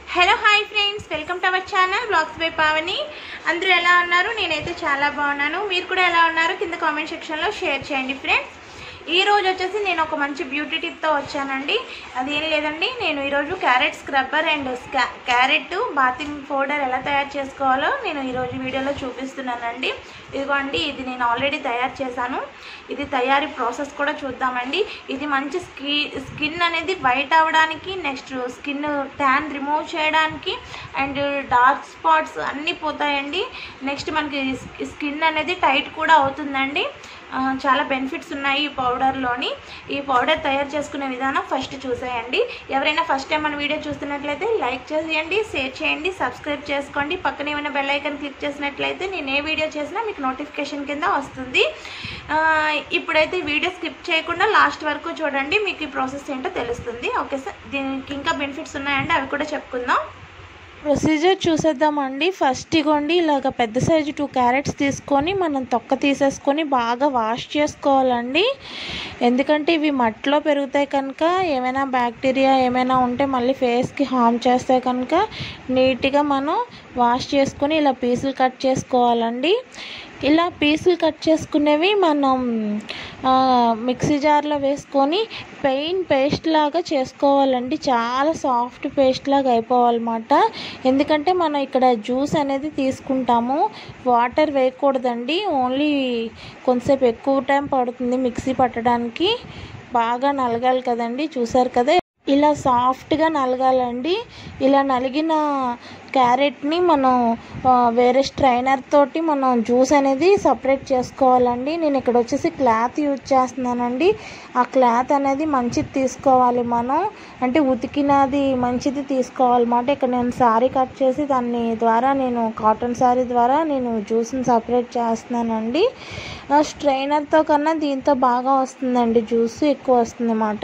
hello hi friends welcome to our channel blogs by Pavani అందరూ ఎలా ఉన్నారు నేనైతే చాలా బాగున్నాను మీరు కూడా ఎలా ఉన్నారు కింద కామెంట్ సెక్షన్లో షేర్ చేయండి ఫ్రెండ్స్ ఈ రోజు వచ్చేసి నేను ఒక మంచి బ్యూటీ టిప్తో వచ్చానండి అదేం లేదండి నేను ఈరోజు carrot scrubber and carrot bathing powder ఎలా తయారు చేసుకోవాలో నేను ఈరోజు వీడియోలో చూపిస్తున్నానండి ఇదిగోండి ఇది నేను ఆల్రెడీ తయారు చేశాను ఇది తయారీ ప్రాసెస్ కూడా చూద్దామండి ఇది మంచి స్కి స్కిన్ అనేది వైట్ అవ్వడానికి నెక్స్ట్ స్కిన్ ట్యాన్ రిమూవ్ చేయడానికి అండ్ డార్క్ స్పాట్స్ అన్నీ పోతాయండి నెక్స్ట్ మనకి స్కిన్ అనేది టైట్ కూడా అవుతుందండి ఆ, చాలా బెనిఫిట్స్ ఉన్నాయి ఈ పౌడర్లోని ఈ పౌడర్ తయారు చేసుకునే విధానం ఫస్ట్ చూసేయండి ఎవరైనా ఫస్ట్ టైం మన వీడియో చూస్తున్నట్లయితే లైక్ చేసేయండి షేర్ చేయండి సబ్స్క్రైబ్ చేసుకోండి పక్కనే ఏమైనా బెల్ ఐకాన్ క్లిక్ చేసినట్లయితే నేను ఏ వీడియో చేసినా మీకు నోటిఫికేషన్ కింద వస్తుంది ఆ, ఇప్పుడైతే వీడియో స్కిప్ చేయకుండా లాస్ట్ వరకు చూడండి మీకు ఈ ప్రాసెస్ ఏంటో తెలుస్తుంది ఓకే సార్ దీనికి ఇంకా బెనిఫిట్స్ ఉన్నాయండి అవి కూడా చెప్పుకుందాం ప్రొసీజర్ చూసేద్దామండి ఫస్ట్ ఇగోండి ఇలాగ పెద్ద సైజు టూ క్యారెట్స్ తీసుకొని మనం తొక్క తీసేసుకొని బాగా వాష్ చేసుకోవాలండి ఎందుకంటే ఇవి మట్టిలో పెరుగుతాయి కనుక ఏమైనా బ్యాక్టీరియా ఏమైనా ఉంటే మళ్ళీ ఫేస్కి హామ్ చేస్తాయి కనుక నీట్గా మనం వాష్ చేసుకొని ఇలా పీసులు కట్ చేసుకోవాలండి ఇలా పీసులు కట్ చేసుకునేవి మనం ఆ, మిక్సీ జార్లో వేసుకొని పెయిన్ పేస్ట్ లాగా చేసుకోవాలండి చాలా సాఫ్ట్ పేస్ట్ లాగా అయిపోవాలన్నమాట ఎందుకంటే మనం ఇక్కడ జ్యూస్ అనేది తీసుకుంటాము వాటర్ వేయకూడదండి ఓన్లీ కొంతసేపు ఎక్కువ టైం పడుతుంది మిక్సీ పట్టడానికి బాగా నలగాలి కదండి చూసారు కదా ఇలా సాఫ్ట్గా నలగాలండి ఇలా నలిగిన క్యారెట్ని మనం ఆ, వేరే స్ట్రైనర్ తోటి మనం జ్యూస్ అనేది సపరేట్ చేసుకోవాలండి నేను ఇక్కడ వచ్చేసి క్లాత్ యూజ్ చేస్తున్నానండి ఆ క్లాత్ అనేది మంచిది తీసుకోవాలి మనం అంటే ఉతికినది మంచిది తీసుకోవాలన్నమాట ఇక్కడ నేను శారీ కట్ చేసి దాన్ని ద్వారా నేను కాటన్ శారీ ద్వారా నేను జ్యూస్ని సపరేట్ చేస్తున్నానండి ఆ, స్ట్రైనర్తో కన్నా దీంతో బాగా వస్తుందండి జ్యూస్ ఎక్కువ వస్తుంది అన్నమాట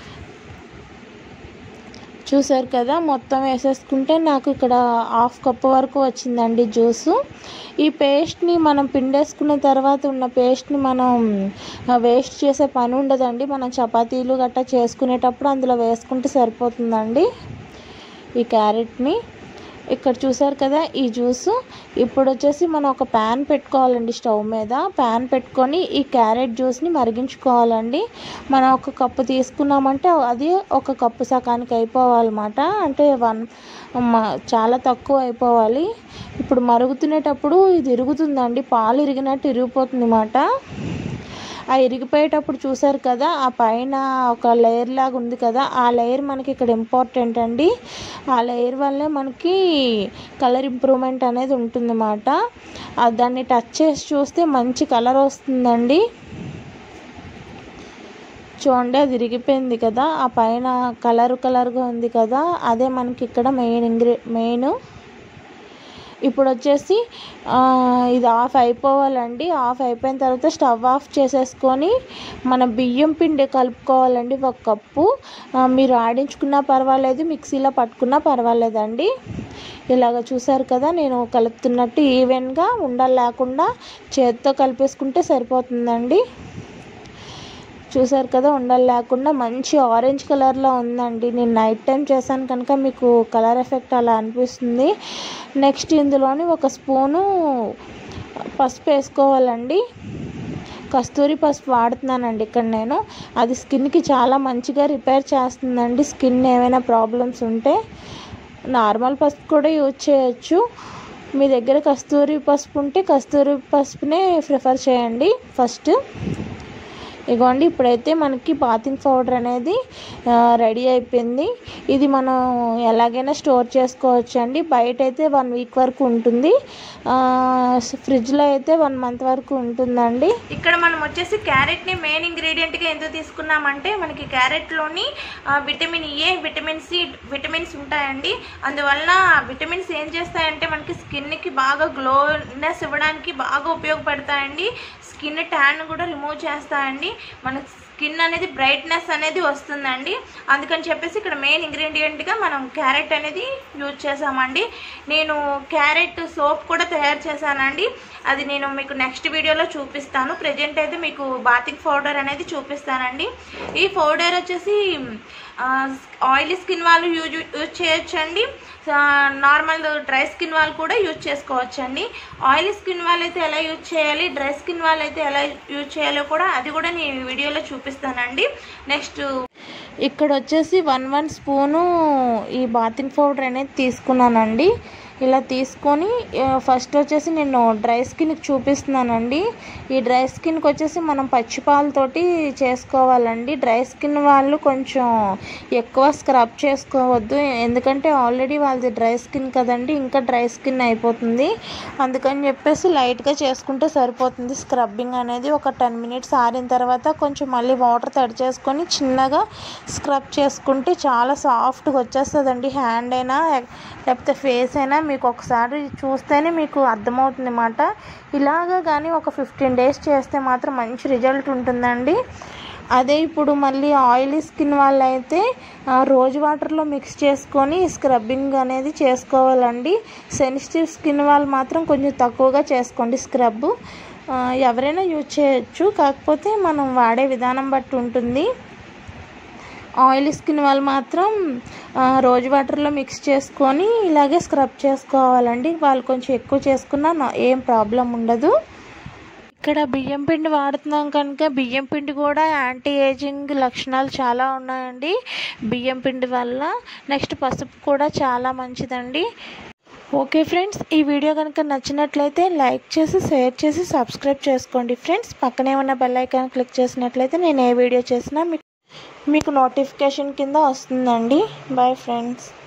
చూసారు కదా మొత్తం వేసేసుకుంటే నాకు ఇక్కడ హాఫ్ కప్ వరకు వచ్చిందండి జ్యూసు ఈ పేస్ట్ని మనం పిండేసుకున్న తర్వాత ఉన్న పేస్ట్ని మనం వేస్ట్ చేసే పని ఉండదండి మనం చపాతీలు గట్టా చేసుకునేటప్పుడు అందులో వేసుకుంటే సరిపోతుందండి ఈ క్యారెట్ని ఇక్కడ చూసారు కదా ఈ జ్యూస్ ఇప్పుడు వచ్చేసి మనం ఒక ప్యాన్ పెట్టుకోవాలండి స్టవ్ మీద ప్యాన్ పెట్టుకొని ఈ క్యారెట్ జ్యూస్ని మరిగించుకోవాలండి మనం ఒక కప్పు తీసుకున్నామంటే అది ఒక కప్పు సకానికి అయిపోవాలన్నమాట అంటే వన్ మ- చాలా తక్కువ అయిపోవాలి ఇప్పుడు మరుగుతునేటప్పుడు ఇది ఇరుగుతుందండి పాలు ఇరిగినట్టు ఇరిగిపోతుంది అన్నమాట ఆ ఇరిగిపోయేటప్పుడు చూసారు కదా ఆ పైన ఒక లేయర్ లాగా ఉంది కదా ఆ లేయర్ మనకి ఇక్కడ ఇంపార్టెంట్ అండి ఆ లేయర్ వల్లే మనకి కలర్ ఇంప్రూవ్మెంట్ అనేది ఉంటుందన్నమాట ఆ దాన్ని టచ్ చేసి చూస్తే మంచి కలర్ వస్తుందండి చూడండి అది ఇరిగిపోయింది కదా ఆ పైన కలర్ కలర్గా ఉంది కదా అదే మనకి ఇక్కడ మెయిన్ ఇంగ్రీ మెయిన్ ఇప్పుడు వచ్చేసి ఆ, ఇది ఆఫ్ అయిపోవాలండి ఆఫ్ అయిపోయిన తర్వాత స్టవ్ ఆఫ్ చేసేసుకొని మన బియ్యం పిండి కలుపుకోవాలండి ఒక కప్పు ఆ, మీరు ఆడించుకున్నా పర్వాలేదు మిక్సీలో పట్టుకున్నా పర్వాలేదండి ఇలాగ చూసారు కదా నేను కలుపుతున్నట్టు ఈవెన్గా ఉండలు లేకుండా చేతితో కలిపేసుకుంటే సరిపోతుందండి చూసారు కదా ఉండలు లేకుండా మంచి ఆరెంజ్ కలర్లో ఉందండి నేను నైట్ టైం చేశాను కనుక మీకు కలర్ ఎఫెక్ట్ అలా అనిపిస్తుంది నెక్స్ట్ ఇందులోని ఒక స్పూను పసుపు వేసుకోవాలండి కస్తూరి పసుపు వాడుతున్నానండి ఇక్కడ నేను అది స్కిన్కి చాలా మంచిగా రిపేర్ చేస్తుందండి స్కిన్ ఏమైనా ప్రాబ్లమ్స్ ఉంటే నార్మల్ పసుపు కూడా యూజ్ చేయొచ్చు మీ దగ్గర కస్తూరి పసుపు ఉంటే కస్తూరి పసుపునే ప్రిఫర్ చేయండి ఫస్ట్ ఇగోండి ఇప్పుడైతే మనకి బాతింగ్ పౌడర్ అనేది రెడీ అయిపోయింది ఇది మనం ఎలాగైనా స్టోర్ చేసుకోవచ్చు అండి బయట అయితే వన్ వీక్ వరకు ఉంటుంది ఫ్రిడ్జ్లో అయితే వన్ మంత్ వరకు ఉంటుందండి ఇక్కడ మనం వచ్చేసి క్యారెట్ని మెయిన్ ఇంగ్రీడియంట్గా ఎందుకు తీసుకున్నామంటే మనకి క్యారెట్లోని ఆ, vitamin A vitamin C vitamins ఉంటాయండి అందువల్ల విటమిన్స్ ఏం చేస్తాయంటే మనకి స్కిన్కి బాగా గ్లోనెస్ ఇవ్వడానికి బాగా ఉపయోగపడతాయండి స్కిన్ ట్యాన్ కూడా రిమూవ్ చేస్తాయండి మన స్కిన్ అనేది బ్రైట్నెస్ అనేది వస్తుందండి అందుకని చెప్పేసి ఇక్కడ మెయిన్ ఇంగ్రీడియంట్గా మనం క్యారెట్ అనేది యూజ్ చేసామండి నేను క్యారెట్ సోప్ కూడా తయారు చేశానండి అది నేను మీకు నెక్స్ట్ వీడియోలో చూపిస్తాను ప్రజెంట్ అయితే మీకు బాతింగ్ పౌడర్ అనేది చూపిస్తానండి ఈ పౌడర్ వచ్చేసి ఆయిలీ స్కిన్ వాళ్ళు యూజ్ యూజ్ చేయొచ్చండి నార్మల్ డ్రై స్కిన్ వాళ్ళు కూడా యూజ్ చేసుకోవచ్చు అండి ఆయిలీ స్కిన్ వాళ్ళు అయితే ఎలా యూజ్ చేయాలి డ్రై స్కిన్ వాళ్ళు అయితే ఎలా యూజ్ చేయాలో కూడా అది కూడా నేను ఈ వీడియోలో చూపిస్తానండి నెక్స్ట్ ఇక్కడ వచ్చేసి వన్ వన్ స్పూను ఈ బాతింగ్ పౌడర్ అనేది తీసుకున్నానండి ఇలా తీసుకొని ఆ, ఫస్ట్ వచ్చేసి నేను డ్రై స్కిన్కి చూపిస్తున్నానండి ఈ డ్రై స్కిన్కి వచ్చేసి మనం పచ్చిపాలతోటి చేసుకోవాలండి డ్రై స్కిన్ వాళ్ళు కొంచెం ఎక్కువ స్క్రబ్ చేసుకోవద్దు ఎందుకంటే ఆల్రెడీ వాళ్ళది డ్రై స్కిన్ కదండి ఇంకా డ్రై స్కిన్ అయిపోతుంది అందుకని చెప్పేసి లైట్గా చేసుకుంటే సరిపోతుంది స్క్రబ్బింగ్ అనేది ఒక టెన్ మినిట్స్ ఆరిన తర్వాత కొంచెం మళ్ళీ వాటర్ తడి చేసుకొని చిన్నగా స్క్రబ్ చేసుకుంటే చాలా సాఫ్ట్గా వచ్చేస్తుందండి హ్యాండ్ అయినా లేకపోతే ఫేస్ అయినా మీకు ఒకసారి చూస్తేనే మీకు అర్థమవుతుంది అన్నమాట ఇలాగా కానీ ఒక ఫిఫ్టీన్ డేస్ చేస్తే మాత్రం మంచి రిజల్ట్ ఉంటుందండి అదే ఇప్పుడు మళ్ళీ ఆయిలీ స్కిన్ వాళ్ళైతే ఆ, రోజ్ వాటర్లో మిక్స్ చేసుకొని స్క్రబ్బింగ్ అనేది చేసుకోవాలండి సెన్సిటివ్ స్కిన్ వాళ్ళు మాత్రం కొంచెం తక్కువగా చేసుకోండి స్క్రబ్ ఆ, ఎవరైనా యూజ్ చేయొచ్చు కాకపోతే మనం వాడే విధానం బట్టి ఉంటుంది ఆయిల్ స్కిన్ వాళ్ళు మాత్రం ఆ, రోజ్ వాటర్లో మిక్స్ చేసుకొని ఇలాగే స్క్రబ్ చేసుకోవాలండి వాళ్ళు కొంచెం ఎక్కువ చేసుకున్నా నా- ఏం ప్రాబ్లం ఉండదు ఇక్కడ బియ్యం పిండి వాడుతున్నాం కనుక బియ్యం పిండి కూడా యాంటీ ఏజింగ్ లక్షణాలు చాలా ఉన్నాయండి బియ్యం పిండి వల్ల నెక్స్ట్ పసుపు కూడా చాలా మంచిదండి ఓకే ఫ్రెండ్స్ ఈ వీడియో కనుక నచ్చినట్లయితే లైక్ చేసి షేర్ చేసి సబ్స్క్రైబ్ చేసుకోండి ఫ్రెండ్స్ పక్కనే ఉన్న బెల్ ఐకాన్ క్లిక్ చేసినట్లయితే నేను ఏ వీడియో చేసినా మీకు మీకు నోటిఫికేషన్ కింద వస్తుందండి బాయ్ ఫ్రెండ్స్